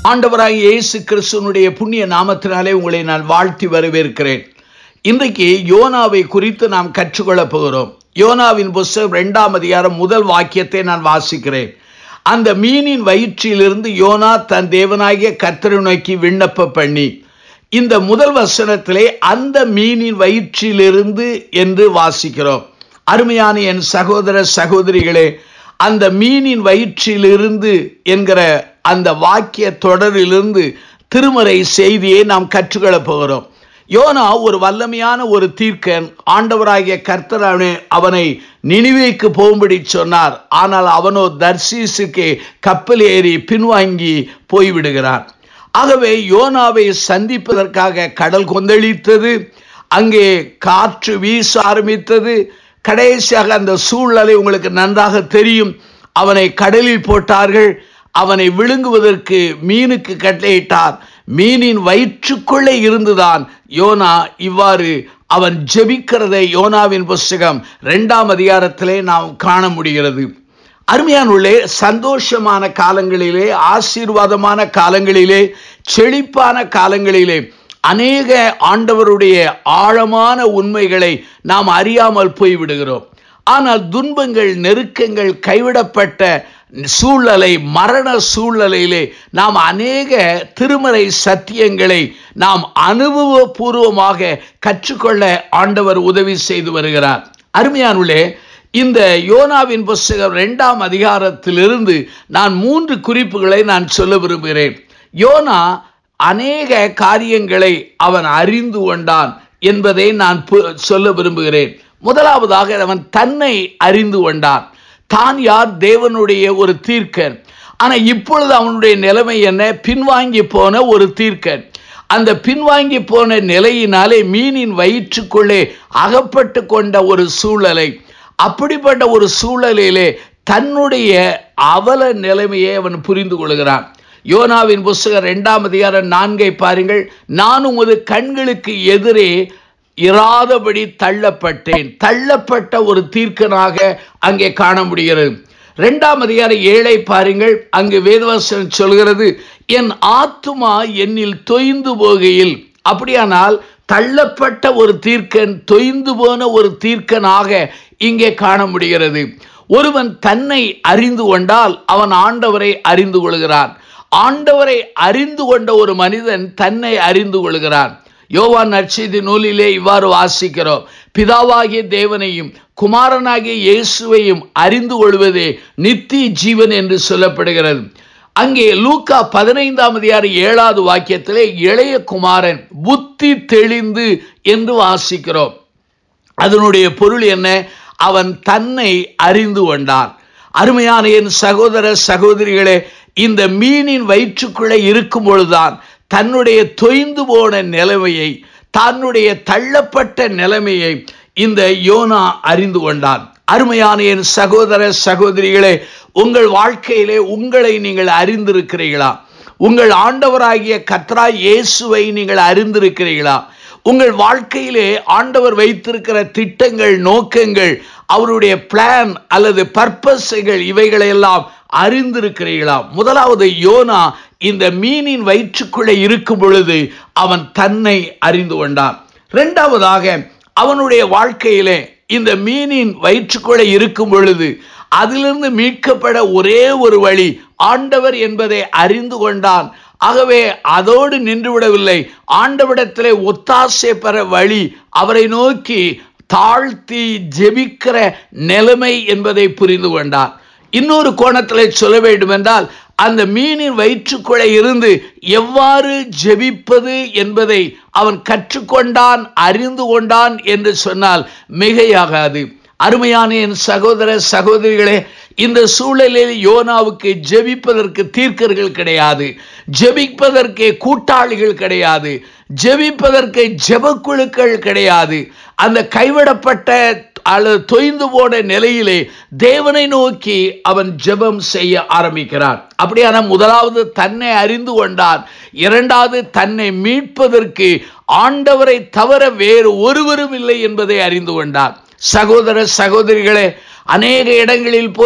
ஆண்டவராகிய இயேசு கிறிஸ்துவனுடைய புண்ணிய நாமத்தினாலே உங்களை நான் வாழ்த்தி வரவேற்கிறேன் இன்றைக்கு யோனாவை குறித்து நாம் கற்றுக்கொள்ளப் போகிறோம் யோனாவின் புஸ்தகம் இரண்டாம் அதிகாரம் முதல் வாக்கியத்தை நான் வாசிக்கிறேன் அந்த மீனின் வயிற்றிலிருந்து யோனா தன் தேவனாகிய கர்த்தரை நோக்கி விண்ணப்ப பண்ணி இந்த முதல் வசனத்திலே அந்த மீனின் வயிற்றிலிருந்து என்று வாசிக்கிறோம் அருமையான என் சகோதர சகோதரிகளே அந்த மீனின் வயிற்றிலிருந்து என்கிற அந்த வாக்கிய தொடரிலிருந்து திருமறை செய்தியை நாம் கற்றுக்கொள்ளப் போகிறோம் யோனா ஒரு வல்லமையான ஒரு தீர்க்கன் ஆண்டவராகிய கர்த்தர் அவனை அவனை நினைவேக்கு போகும்படி சொன்னார் ஆனால் அவனோ தர்சீசுக்கு கப்பல் ஏறி பின்வாங்கி போய்விடுகிறான் ஆகவே யோனாவை சந்திப்பதற்காக கடல் கொந்தளித்தது அங்கே காற்று வீச ஆரம்பித்தது கடைசியாக அந்த சூழ்நிலை உங்களுக்கு நன்றாக தெரியும் அவனை கடலில் போட்டார்கள் அவனை விழுங்குவதற்கு மீனுக்கு கட்டளையிட்டார் மீனின் வயிற்றுக்குள்ளே இருந்துதான் யோனா இவ்வாறு அவன் ஜெபிக்கிறதை யோனாவின் புஸ்தகம் இரண்டாம் அதிகாரத்திலே நாம் காண முடிகிறது அருமையானுள்ளே சந்தோஷமான காலங்களிலே ஆசீர்வாதமான காலங்களிலே செழிப்பான காலங்களிலே அநேக ஆண்டவருடைய ஆழமான உண்மைகளை நாம் அறியாமல் போய்விடுகிறோம் ஆனால் துன்பங்கள் நெருக்கங்கள் கைவிடப்பட்ட சூழ்நிலை மரண சூழ்நிலையிலே நாம் அநேக திருமறை சத்தியங்களை நாம் அனுபவபூர்வமாக கற்றுக்கொள்ள ஆண்டவர் உதவி செய்து வருகிறார் அருமையானுள்ளே இந்த யோனாவின் புஸ்தகம் இரண்டாம் அதிகாரத்திலிருந்து நான் மூன்று குறிப்புகளை நான் சொல்ல விரும்புகிறேன் யோனா அநேக காரியங்களை அவன் அறிந்து கொண்டான் என்பதை நான் சொல்ல விரும்புகிறேன் முதலாவதாக அவன் தன்னை அறிந்து கொண்டான் தான் யார் தேவனுடைய ஒரு தீர்க்கன் ஆனால் இப்பொழுது அவனுடைய நிலைமை என்ன பின்வாங்கி போன ஒரு தீர்க்கன் அந்த பின்வாங்கி போன நிலையினாலே மீனின் வயிற்றுக்குள்ளே அகப்பட்டு கொண்ட ஒரு சூழலை அப்படிப்பட்ட ஒரு சூழலிலே தன்னுடைய அவல நிலைமையை அவன் புரிந்து கொள்கிறான் யோனாவின் புஸ்தகம் இரண்டாம் அதிகாரம் நான்கை பாருங்கள் நான் உமது கண்களுக்கு எதிரே இராதபடி தள்ளப்பட்டேன் தள்ளப்பட்ட ஒரு தீர்க்கனாக அங்கே காண முடிகிறது இரண்டாம் அதிகார ஏழை பாருங்கள் அங்கு வேதவசனம் சொல்கிறது என் ஆத்துமா என்னில் தொய்ந்து போகையில் அப்படியானால் தள்ளப்பட்ட ஒரு தீர்க்கன் தொய்ந்து போன ஒரு தீர்க்கனாக இங்கே காண முடிகிறது ஒருவன் தன்னை அறிந்து கொண்டால் அவன் ஆண்டவரை அறிந்து கொள்கிறான் ஆண்டவரை அறிந்து கொண்ட ஒரு மனிதன் தன்னை அறிந்து கொள்கிறான் யோவான் நற்செய்தி நூலிலே இவ்வாறு வாசிக்கிறோம் பிதாவாகிய தேவனையும் குமாரனாகிய இயேசுவையும் அறிந்து கொள்வதே நித்திய ஜீவன் என்று சொல்லப்படுகிறது அங்கே லூக்கா பதினைந்தாம் அதிகார ஏழாவது வாக்கியத்திலே இளைய குமாரன் புத்தி தெளிந்து என்று வாசிக்கிறோம் அதனுடைய பொருள் என்ன அவன் தன்னை அறிந்து கொண்டான் அருமையான என் சகோதர சகோதரிகளே இந்த மீனின் வயிற்றுக்குள்ளே இருக்கும் பொழுதுதான் தன்னுடைய தொய்ந்து போன நிலைமையை தன்னுடைய தள்ளப்பட்ட நிலைமையை இந்த யோனா அறிந்து கொண்டான் அருமையான என் சகோதர சகோதரிகளே உங்கள் வாழ்க்கையிலே உங்களை நீங்கள் அறிந்திருக்கிறீர்களா உங்கள் ஆண்டவராகிய கத்ரா இயேசுவை நீங்கள் அறிந்திருக்கிறீர்களா உங்கள் வாழ்க்கையிலே ஆண்டவர் வைத்திருக்கிற திட்டங்கள் நோக்கங்கள் அவருடைய பிளான் அல்லது பர்பஸ்கள் இவைகளையெல்லாம் அறிந்திருக்கிறீர்களா முதலாவது யோனா இந்த மீனின் வயிற்றுக்குள்ளே இருக்கும் பொழுது அவன் தன்னை அறிந்து கொண்டான் இரண்டாவதாக அவனுடைய வாழ்க்கையிலே இந்த மீனின் வயிற்றுக்குள்ளே இருக்கும் பொழுது அதிலிருந்து மீட்கப்பட ஒரே ஒரு வழி ஆண்டவர் என்பதை அறிந்து கொண்டான் ஆகவே அதோடு நின்றுவிடவில்லை ஆண்டவிடத்திலே ஒத்தாசை பெற வழி அவரை நோக்கி தாழ்த்தி ஜெபிக்கிற நிலைமை என்பதை புரிந்து கொண்டார் இன்னொரு கோணத்தில் சொல்ல வேண்டும் என்றால் அந்த மீனின் வயிற்றுக்குள்ளே இருந்து எவ்வாறு ஜெபிப்பது என்பதை அவன் கற்றுக்கொண்டான் அறிந்து கொண்டான் என்று சொன்னால் மிகையாகாது அருமையான என் சகோதர சகோதரிகளே இந்த சூழலில் யோனாவுக்கு ஜெபிப்பதற்கு தீர்க்கர்கள் கிடையாது ஜெபிப்பதற்கு கூட்டாளிகள் கிடையாது ஜெபிப்பதற்கு ஜெபக்குழுக்கள் கிடையாது அந்த கைவிடப்பட்ட அல்லது தொய்ந்து போன நிலையிலே தேவனை நோக்கி அவன் ஜெபம் செய்ய ஆரம்பிக்கிறான் அப்படியான முதலாவது தன்னை அறிந்து கொண்டான் இரண்டாவது தன்னை மீட்பதற்கு ஆண்டவரை தவிர வேறு ஒருவரும் இல்லை என்பதை அறிந்து கொண்டான் சகோதர சகோதரிகளே அநேக இடங்களில் போய்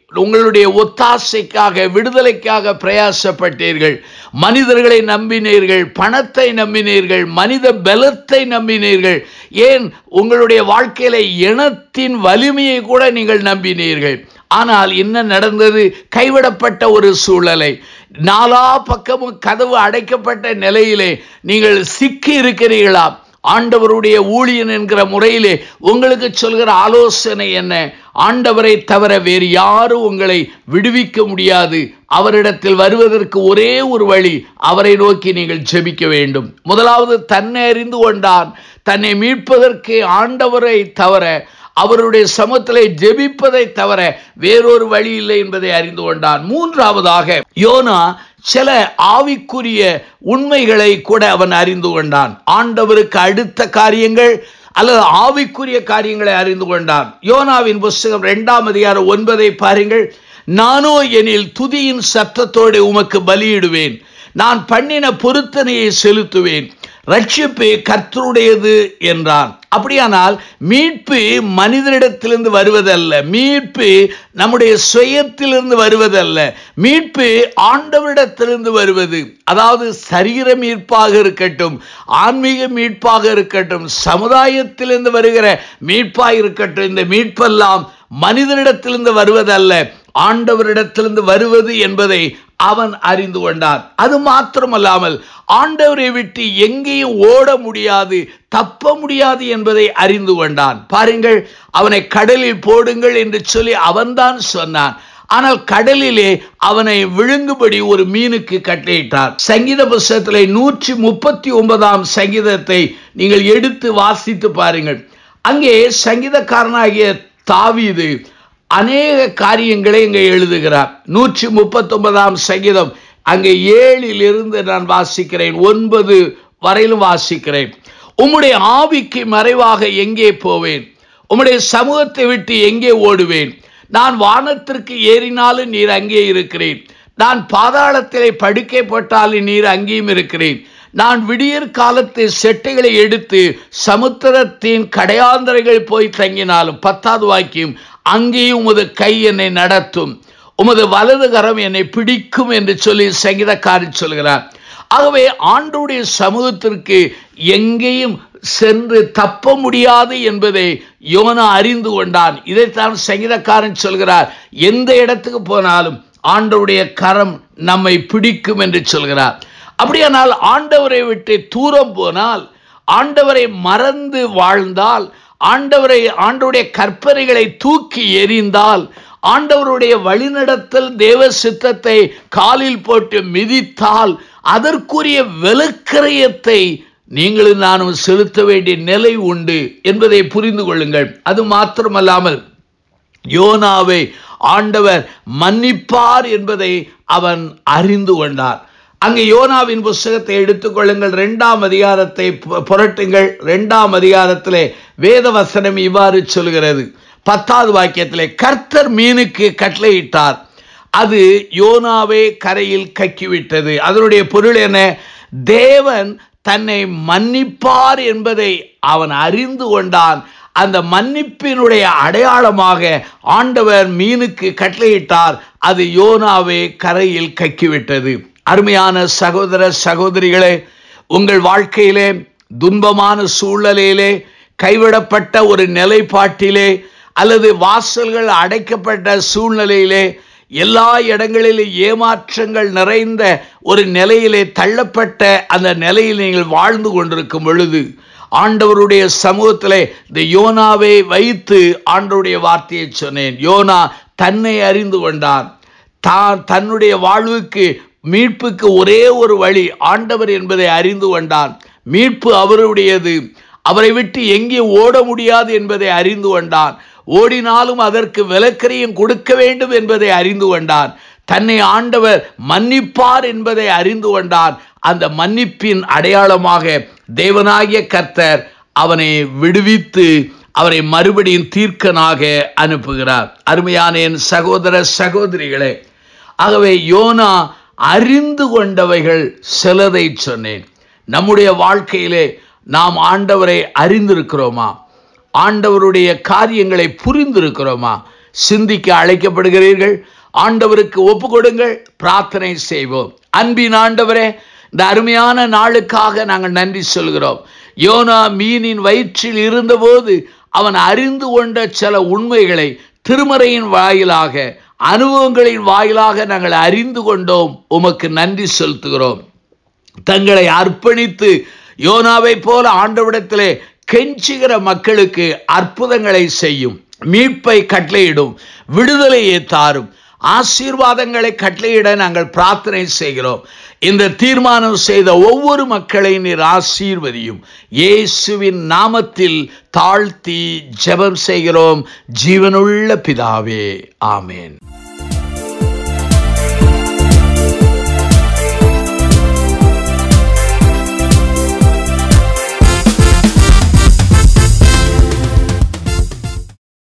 உங்களுடைய ஒத்தாசைக்காக விடுதலைக்காக பிரயாசப்பட்டீர்கள் மனிதர்களை நம்பினீர்கள் பணத்தை நம்பினீர்கள் மனித பலத்தை நம்பினீர்கள் ஏன் உங்களுடைய வாழ்க்கையில இனத்தின் வலிமையை கூட நீங்கள் நம்பினீர்கள் ஆனால் என்ன நடந்தது கைவிடப்பட்ட ஒரு சூழலை நாலா பக்கமும் கதவு அடைக்கப்பட்ட நிலையிலே நீங்கள் சிக்கி இருக்கிறீர்களா ஆண்டவருடைய ஊழியன் என்கிற முறையிலே உங்களுக்கு சொல்கிற ஆலோசனை என்ன ஆண்டவரை தவிர வேறு யாரும் உங்களை விடுவிக்க முடியாது அவரிடத்தில் வருவதற்கு ஒரே ஒரு வழி அவரை நோக்கி நீங்கள் ஜெபிக்க வேண்டும் முதலாவது தன்னை அறிந்து கொண்டான் தன்னை மீட்பதற்கு ஆண்டவரை தவிர அவருடைய சமத்திலே ஜெபிப்பதை தவிர வேறொரு வழி இல்லை என்பதை அறிந்து கொண்டான் மூன்றாவதாக யோனா சில ஆவிக்குரிய உண்மைகளை கூட அவன் அறிந்து கொண்டான் ஆண்டவருக்கு அடுத்த காரியங்கள் அல்லது ஆவிக்குரிய காரியங்களை அறிந்து கொண்டான் யோனாவின் புஸ்தகம் இரண்டாம் அதிகாரம் ஒன்பதை பாருங்கள் நானோ எனில் துதியின் சத்தத்தோடு உமக்கு பலியிடுவேன் நான் பண்ணின பொருத்தனையை செலுத்துவேன் ரட்சிப்பு கர்த்தருடையது என்றான் அப்படியானால் மீட்பு மனிதனிடத்திலிருந்து வருவதல்ல மீட்பு நம்முடைய சுயத்திலிருந்து வருவதல்ல மீட்பு ஆண்டவரிடத்திலிருந்து வருவது அதாவது சரீர மீட்பாக இருக்கட்டும் ஆன்மீக மீட்பாக இருக்கட்டும் சமுதாயத்திலிருந்து வருகிற மீட்பாக இருக்கட்டும் இந்த மீட்பெல்லாம் மனிதனிடத்திலிருந்து வருவதல்ல ஆண்டவரிடத்திலிருந்து வருவது என்பதை அவன் அறிந்து கொண்டான் அது மாத்திரமல்லாமல் ஆண்டவரை விட்டு எங்கேயும் ஓட முடியாது தப்ப முடியாது என்பதை அறிந்து கொண்டான் பாருங்கள் அவனை கடலில் போடுங்கள் என்று சொல்லி அவன்தான் சொன்னான் ஆனால் கடலிலே அவனை விழுங்குபடி ஒரு மீனுக்கு கட்டளையிட்டார் சங்கீத புஸ்தகத்திலே நூற்றி முப்பத்தி ஒன்பதாம் சங்கீதத்தை நீங்கள் எடுத்து வாசித்து பாருங்கள் அங்கே சங்கீதக்காரனாகிய தாவீது அநேக காரியங்களை இங்கே எழுதுகிறார் நூற்றி முப்பத்தி ஒன்பதாம் சங்கீதம் அங்கே ஏழில் இருந்து நான் வாசிக்கிறேன் ஒன்பது வரையிலும் வாசிக்கிறேன் உம்முடைய ஆவிக்கு மறைவாக எங்கே போவேன் உம்முடைய சமூகத்தை விட்டு எங்கே ஓடுவேன் நான் வானத்திற்கு ஏறினாலும் நீர் அங்கே இருக்கிறேன் நான் பாதாளத்திலே படுக்கை போட்டாலும் நீர் அங்கேயும் இருக்கிறேன் நான் விடியற் காலத்து செட்டைகளை எடுத்து சமுத்திரத்தின் கடையாந்தரைகள் போய் தங்கினாலும் பத்தாவது வாக்கியம் அங்கேயும் உமது கை என்னை நடத்தும் உமது வலது கரம் என்னை பிடிக்கும் என்று சொல்லி சங்கீதக்காரர் சொல்கிறார் ஆகவே ஆண்டுடைய சமூகத்திற்கு எங்கேயும் சென்று தப்ப முடியாது என்பதை யோனா அறிந்து கொண்டான் இதைத்தான் சங்கீதக்காரன் சொல்கிறார் எந்த இடத்துக்கு போனாலும் ஆண்டவருடைய கரம் நம்மை பிடிக்கும் என்று சொல்கிறார் அப்படியானால் ஆண்டவரை விட்டு தூரம் போனால் ஆண்டவரை மறந்து வாழ்ந்தால் ஆண்டவரை ஆண்டவருடைய கற்பனைகளை தூக்கி எறிந்தால் ஆண்டவருடைய வழிநடத்தல் தேவ சித்தத்தை காலில் போட்டு மிதித்தால் அதற்குரிய விலக்கிரயத்தை நீங்களும் நானும் செலுத்த வேண்டிய நிலை உண்டு என்பதை புரிந்து கொள்ளுங்கள் அது மாத்திரமல்லாமல் யோனாவை ஆண்டவர் மன்னிப்பார் என்பதை அவன் அறிந்து கொண்டார் அங்கே யோனாவின் புஸ்தகத்தை எடுத்துக்கொள்ளுங்கள் இரண்டாம் அதிகாரத்தை புரட்டுங்கள் இரண்டாம் அதிகாரத்திலே வேத வசனம் இவ்வாறு சொல்கிறது பத்தாவது வாக்கியத்திலே கர்த்தர் மீனுக்கு கட்டளையிட்டார் அது யோனாவே கரையில் கக்கிவிட்டது அதனுடைய பொருள் என்ன தேவன் தன்னை மன்னிப்பார் என்பதை அவன் அறிந்து கொண்டான் அந்த மன்னிப்பினுடைய அடையாளமாக ஆண்டவர் மீனுக்கு கட்டளையிட்டார் அது யோனாவே கரையில் கக்கிவிட்டது அருமையான சகோதர சகோதரிகளே உங்கள் வாழ்க்கையிலே துன்பமான சூழ்நிலையிலே கைவிடப்பட்ட ஒரு நிலைப்பாட்டிலே அல்லது வாசல்கள் அடைக்கப்பட்ட சூழ்நிலையிலே எல்லா இடங்களிலும் ஏமாற்றங்கள் நிறைந்த ஒரு நிலையிலே தள்ளப்பட்ட அந்த நிலையில் நீங்கள் வாழ்ந்து கொண்டிருக்கும் பொழுது ஆண்டவருடைய சமூகத்திலே இந்த யோனாவை வைத்து ஆண்டவருடைய வார்த்தையை சொன்னேன் யோனா தன்னை அறிந்து கொண்டான் தான் தன்னுடைய வாழ்வுக்கு மீட்புக்கு ஒரே ஒரு வழி ஆண்டவர் என்பதை அறிந்து கொண்டான் மீட்பு அவருடையது அவரை விட்டு எங்கே ஓட முடியாது என்பதை அறிந்து கொண்டான் ஓடினாலும் அதற்கு விலக்கரையும் கொடுக்க வேண்டும் என்பதை அறிந்து கொண்டான் தன்னை ஆண்டவர் மன்னிப்பார் என்பதை அறிந்து கொண்டான் அந்த மன்னிப்பின் அடையாளமாக தேவனாகிய கர்த்தர் அவனை விடுவித்து அவரை மறுபடியும் தீர்க்கனாக அனுப்புகிறார் அருமையான என் சகோதர சகோதரிகளே ஆகவே யோனா அறிந்து கொண்டவைகள் சிலதை சொன்னேன் நம்முடைய வாழ்க்கையிலே நாம் ஆண்டவரை அறிந்திருக்கிறோமா ஆண்டவருடைய காரியங்களை புரிந்திருக்கிறோமா சிந்திக்க அழைக்கப்படுகிறீர்கள் ஆண்டவருக்கு ஒப்பு கொடுங்கள் பிரார்த்தனை செய்வோம் அன்பின் ஆண்டவரே இந்த அருமையான நாளுக்காக நாங்கள் நன்றி சொல்கிறோம் யோனா மீனின் வயிற்றில் இருந்தபோது அவன் அறிந்து கொண்ட சில உண்மைகளை திருமறையின் வாயிலாக அனுபவங்களின் வாயிலாக நாங்கள் அறிந்து கொண்டோம் உமக்கு நன்றி செலுத்துகிறோம் தங்களை அர்ப்பணித்து யோனாவை போல ஆண்டவிடத்திலே கெஞ்சுகிற மக்களுக்கு அற்புதங்களை செய்யும் மீட்பை கட்டளையிடும் விடுதலையை தாரும் ஆசீர்வாதங்களை கட்டளையிட நாங்கள் பிரார்த்தனை செய்கிறோம் இந்த தீர்மானம் செய்த ஒவ்வொரு மக்களை நீர் ஆசீர்வதியும் இயேசுவின் நாமத்தில் தாழ்த்தி ஜெபம் செய்கிறோம் ஜீவனுள்ள பிதாவே ஆமேன்